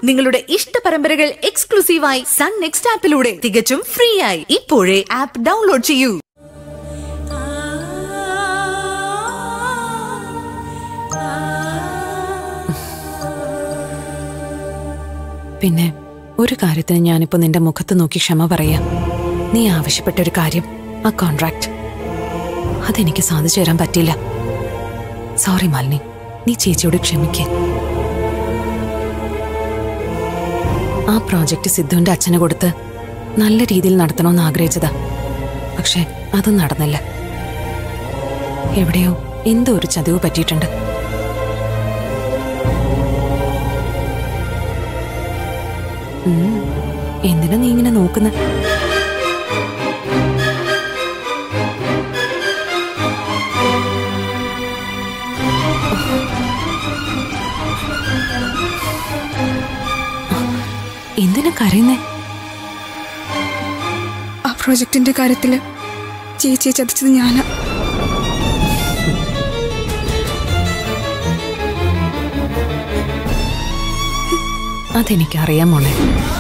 നിങ്ങളുടെ ഇഷ്ട പരമ്പരകൾ എക്സ്ക്ലൂസീവായി സൺ നെക്സ്റ്റ് ആപ്പിലൂടെ തികച്ചും ഫ്രീ ആയി ഇപ്പോഴേ ആപ്പ് ഡൗൺലോഡ് ചെയ്യൂ പിന്നെ ഒരു കാര്യത്തിന് ഞാനിപ്പോ നിന്റെ മുഖത്ത് നോക്കി ക്ഷമ പറയാം നീ ആവശ്യപ്പെട്ട ഒരു കാര്യം ആ കോൺട്രാക്ട് അതെനിക്ക് സാധിച്ചു തരാൻ പറ്റില്ല സോറി മാലിനി നീ ചേച്ചിയോട് ക്ഷമിക്കേ ആ പ്രോജക്റ്റ് സിദ്ധുവിന്റെ അച്ഛന് കൊടുത്ത് നല്ല രീതിയിൽ നടത്തണമെന്ന് ആഗ്രഹിച്ചതാ പക്ഷെ അത് നടന്നില്ല എവിടെയോ എന്തോ ഒരു ചതിവ് പറ്റിയിട്ടുണ്ട് ഉം. എന്തിനാ നീ ഇങ്ങനെ നോക്കുന്ന എന്തിനാ കരയുന്നേ ആ പ്രോജക്റ്റിന്റെ കാര്യത്തില് ചേച്ചിയെ ചതിച്ചത് ഞാനാ അതെനിക്കറിയാം മോളെ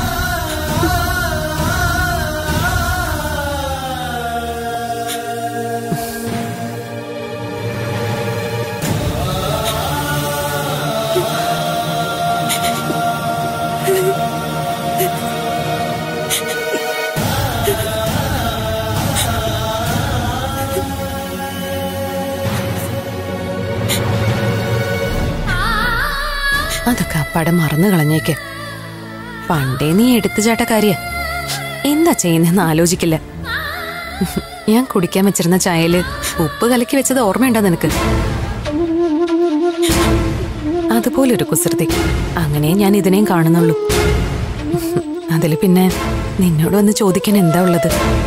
അതൊക്കെ അപ്പടെ മറന്നു കളഞ്ഞേക്ക് പണ്ടേ നീ എടുത്തുചാട്ടക്കാരിയ എന്താ ചെയ്യുന്നതെന്ന് ആലോചിക്കില്ല ഞാൻ കുടിക്കാൻ വെച്ചിരുന്ന ചായയില് ഉപ്പ് കലക്കി വെച്ചത് ഓർമ്മയുണ്ടോ നിനക്ക് അതുപോലൊരു കുസൃതി അങ്ങനെ ഞാൻ ഇതിനെയും കാണുന്നുള്ളൂ അതില് പിന്നെ നിന്നോട് വന്ന് ചോദിക്കാൻ എന്താ ഉള്ളത്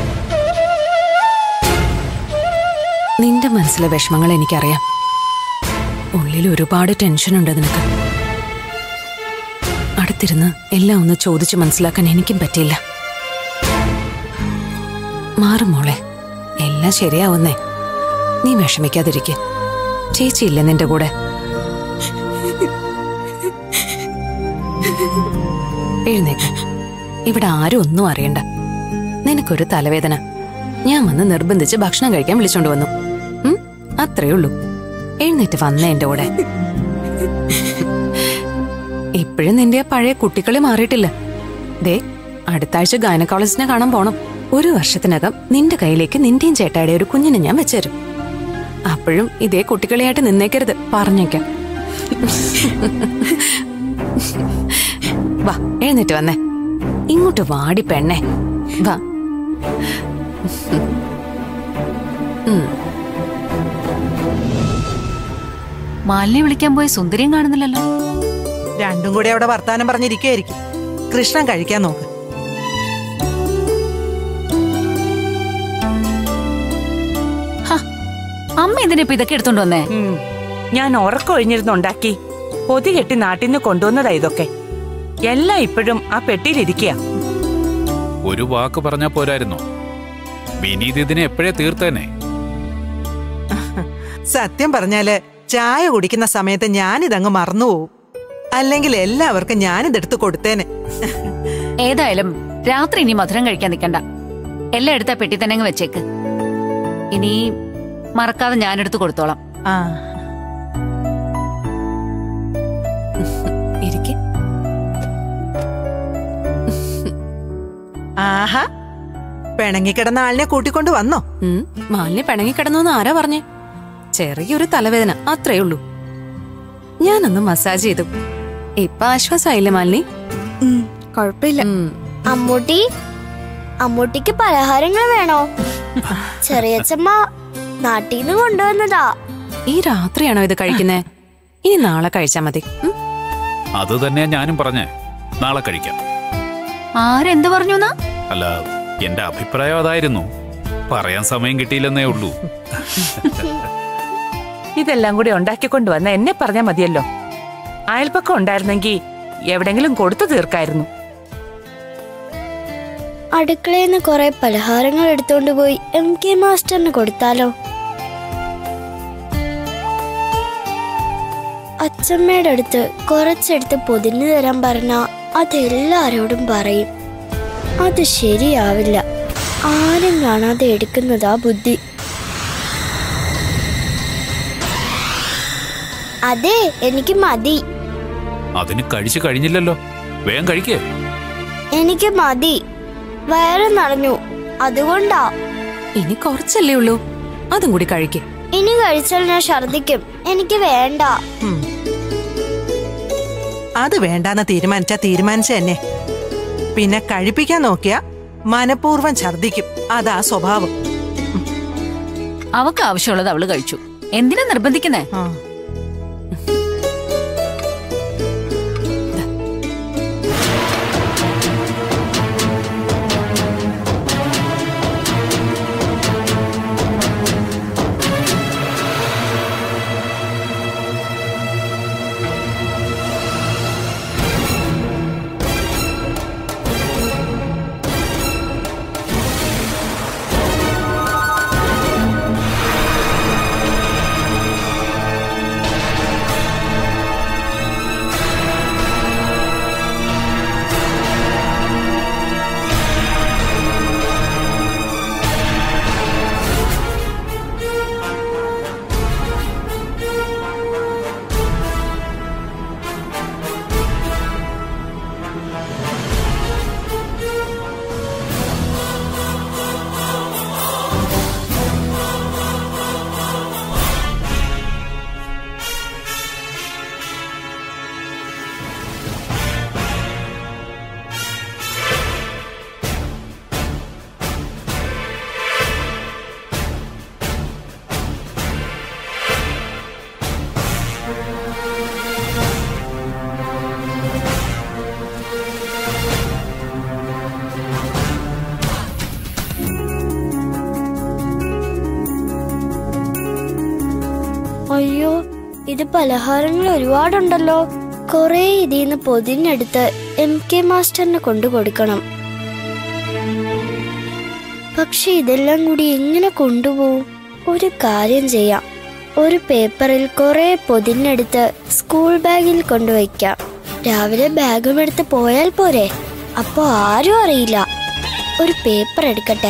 നിന്റെ മനസ്സിലെ വിഷമങ്ങൾ എനിക്കറിയാം ഉള്ളിൽ ഒരുപാട് ടെൻഷനുണ്ട് നിനക്ക് അടുത്തിരുന്ന് എല്ലാം ഒന്ന് ചോദിച്ചു മനസ്സിലാക്കാൻ എനിക്കും പറ്റിയില്ല മാറും മോളെ എല്ലാം ശരിയാവുന്നേ നീ വിഷമിക്കാതിരിക്കെ ചേച്ചിയില്ലേ നിന്റെ കൂടെ എഴുന്നേക്ക് ഇവിടെ ആരും ഒന്നും അറിയണ്ട നിനക്കൊരു തലവേദന ഞാൻ വന്ന് നിർബന്ധിച്ച് ഭക്ഷണം കഴിക്കാൻ വിളിച്ചോണ്ട് വന്നു ഉം, അത്രേ ഉള്ളൂ എഴുന്നേറ്റ് വന്നേ എന്റെ കൂടെ ഇപ്പോഴും നിന്റെ ആ പഴയ കുട്ടികളെ മാറിയിട്ടില്ല ദേ അടുത്ത ആഴ്ച ഗൈനക്കോളജിസ്റ്റിനെ കാണാൻ പോണം ഒരു വർഷത്തിനകം നിന്റെ കയ്യിലേക്ക് നിന്റെയും ചേട്ടായുടെ ഒരു കുഞ്ഞിനെ ഞാൻ വെച്ചുതരും അപ്പോഴും ഇതേ കുട്ടികളെയായിട്ട് നിന്നേക്കരുത് പറഞ്ഞേക്കാം വാ എഴുന്നേറ്റ് വന്നേ ഇങ്ങോട്ട് വാടി പെണ്ണേ വാ മാലിനെ വിളിക്കാൻ പോയ സുന്ദരിയും കാണുന്നില്ലല്ലോ രണ്ടും കൂടി അവിടെ വർത്താനം പറഞ്ഞിരിക്കുകയായിരിക്കും കൃഷ്ണൻ കഴിക്കാൻ നോക്ക് ഹ, അമ്മ എന്തിനാ ഇപ്പൊ ഇതൊക്കെ എടുത്തോണ്ട് വന്നേ ഉം. ഞാൻ ഉറക്കൊഴിഞ്ഞിരുന്നുണ്ടാക്കി പൊതി കെട്ടി നാട്ടിൽ നിന്ന് കൊണ്ടുവന്നതാ ഇതൊക്കെ എല്ലാം ഇപ്പോഴും ആ പെട്ടിയിലിരിക്കുക ഒരു വാക്ക് പറഞ്ഞാ പോരായിരുന്നോ വിനീത് ഇതിനെ എപ്പോഴേ തീർത്തേനെ സത്യം പറഞ്ഞാല് ചായ കുടിക്കുന്ന സമയത്ത് ഞാനിതങ്ങ് മറന്നുപോകും അല്ലെങ്കിൽ എല്ലാവർക്കും ഞാനിതെടുത്ത് കൊടുത്തേനെ ഏതായാലും രാത്രി ഇനി മധുരം കഴിക്കാൻ നിൽക്കണ്ട എല്ലാം എടുത്താ പെട്ടി തന്നെ അങ്ങ് വെച്ചേക്ക് ഇനി മറക്കാതെ ഞാൻ എടുത്ത് കൊടുത്തോളാം ആ ഇരിക്കെ ആഹാ പിണങ്ങിക്കിടന്ന ആളിനെ കൂട്ടിക്കൊണ്ട് വന്നോ ഉം, മാലിന്യ പിണങ്ങി കിടന്നോന്ന് ആരാ പറഞ്ഞേ ചെറിയൊരു തലവേദന അത്രേ ഉള്ളൂ ഞാനൊന്ന് മസാജ് ചെയ്തു ഇപ്പൊ ആശ്വാസമായില്ലേ മാലിനി ഉം, കുഴപ്പമില്ല ഉം, അമ്മൂട്ടി അമ്മൂട്ടിക്ക് പലഹാരങ്ങൾ വേണോ ചെറിയച്ചമ്മ നാട്ടിൽ നിന്ന് കൊണ്ടുവന്നതാ ഈ രാത്രിയാണോ ഇത് കഴിക്കുന്നേ ഇനി നാളെ കഴിച്ചാ മതി ഉം, അത് തന്നെയാ ഞാനും പറഞ്ഞേ നാളെ കഴിക്കാം ആരെന്ത് പറഞ്ഞു എന്നാ അല്ല എന്റെ അഭിപ്രായം അതായിരുന്നു പറയാൻ സമയം കിട്ടിയില്ലെന്നേ ഉള്ളൂ ഇതെല്ലാം കൂടി ഉണ്ടാക്കിക്കൊണ്ട് വന്ന എന്നെ പറഞ്ഞാ മതിയല്ലോ അയൽപ്പക്കം ഉണ്ടായിരുന്നെങ്കിൽ എവിടെങ്കിലും കൊടുത്തു തീർക്കായിരുന്നു അടുക്കളയിൽ നിന്ന് കുറെ പലഹാരങ്ങൾ എടുത്തോണ്ട് പോയി എം കെ മാസ്റ്ററിന് കൊടുത്താലോ അച്ഛമ്മയുടെ അടുത്ത് കുറച്ചെടുത്ത് പൊതിഞ്ഞു തരാൻ പറഞ്ഞ അതെല്ലാരോടും പറയും അത് ശരിയാവില്ല ആരും കാണാതെ എടുക്കുന്നതാ ബുദ്ധി അതെ എനിക്ക് മതി അതിന് കഴിച്ചു കഴിഞ്ഞില്ലല്ലോ വേഗം കഴിക്കേ എനിക്ക് മതി വയറ് നിറഞ്ഞു അതുകൊണ്ടാ ഇനി കുറച്ചല്ലേ ഉള്ളൂ അതും കൂടി കഴിക്കേ ഇനി കഴിച്ചാൽ ഞാൻ ഛർദിക്കും എനിക്ക് വേണ്ട ഉം. അത് വേണ്ടാന്ന് തീരുമാനിച്ച തീരുമാനിച്ച തന്നെ പിന്നെ കഴിപ്പിക്കാൻ നോക്കിയ മനഃപൂർവ്വം ഛർദിക്കും അതാ സ്വഭാവം അവക്ക് ആവശ്യമുള്ളത് അവള് കഴിച്ചു എന്തിനാ നിർബന്ധിക്കുന്നേ ആ. അയ്യോ ഇത് പലഹാരങ്ങൾ ഒരുപാടുണ്ടല്ലോ കൊറേ ഇതിന്ന് പൊതിഞ്ഞെടുത്ത് എം കെ മാസ്റ്ററിന് കൊണ്ടു കൊടുക്കണം പക്ഷെ ഇതെല്ലാം കൂടി എങ്ങനെ കൊണ്ടുപോകും ഒരു കാര്യം ചെയ്യാം ഒരു പേപ്പറിൽ കുറെ പൊതിഞ്ഞെടുത്ത് സ്കൂൾ ബാഗിൽ കൊണ്ടുവയ്ക്കാം രാവിലെ ബാഗും എടുത്ത് പോയാൽ പോരെ അപ്പോ ആരും അറിയില്ല ഒരു പേപ്പർ എടുക്കട്ടെ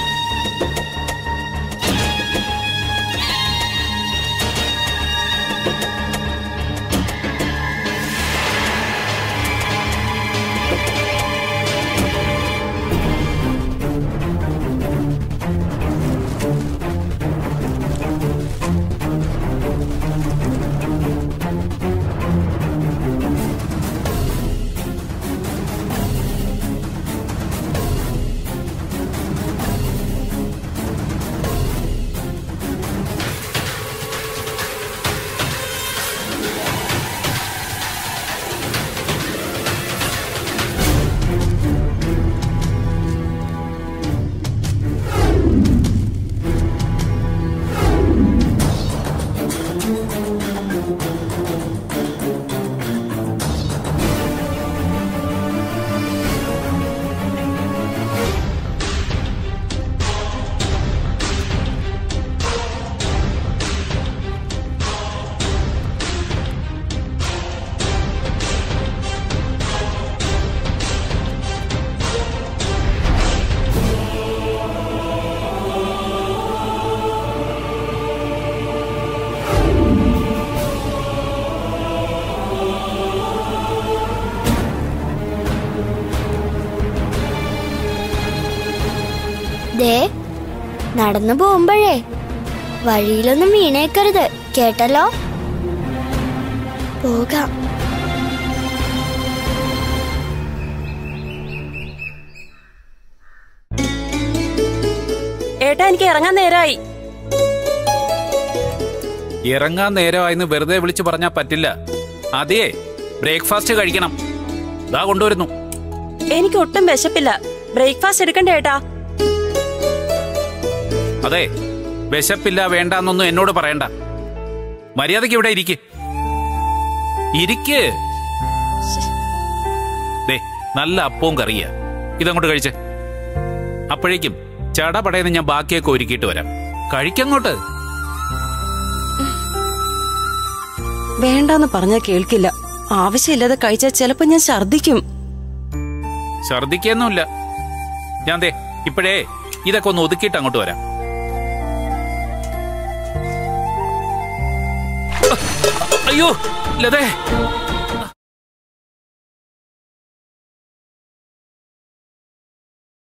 ദേ നടന്നു പോകുമ്പോഴേ വഴിയിലൊന്നും വീണേക്കരുത് കേട്ടല്ലോ പോകാം ഏട്ടാ എനിക്ക് ഇറങ്ങാൻ നേരായി ഇറങ്ങാൻ നേരമായിന്ന് വെറുതെ വിളിച്ചു പറഞ്ഞാ പറ്റില്ല അതേ ബ്രേക്ക്ഫാസ്റ്റ് കഴിക്കണം ദാ കൊണ്ടുവരുന്നു എനിക്ക് ഒട്ടും വിശപ്പില്ല ബ്രേക്ക്ഫാസ്റ്റ് എടുക്കണ്ടേ ഏട്ടാ അതെ വിശപ്പില്ല വേണ്ടാന്നൊന്നും എന്നോട് പറയണ്ട മര്യാദയ്ക്ക് ഇവിടെ ഇരിക്ക് ഇരിക്ക് ദേ നല്ല അപ്പവും കറിയ ഇതങ്ങോട്ട് കഴിച്ച് അപ്പോഴേക്കും ചടപടയെന്ന് ഞാൻ ബാക്കിയൊക്കെ ഒരുക്കിയിട്ട് വരാം കഴിക്കങ്ങോട്ട് വേണ്ടാന്ന് പറഞ്ഞാ കേൾക്കില്ല ആവശ്യമില്ലാതെ കഴിച്ചാൽ ചിലപ്പോ ഞാൻ ഛർദിക്കും ഛർദിക്കൊന്നുമില്ല ഞാൻ ദേ ഇപ്പോഴേ ഇതൊക്കെ ഒന്ന് ഒതുക്കിയിട്ട് അങ്ങോട്ട് വരാം അയ്യോ ലതേ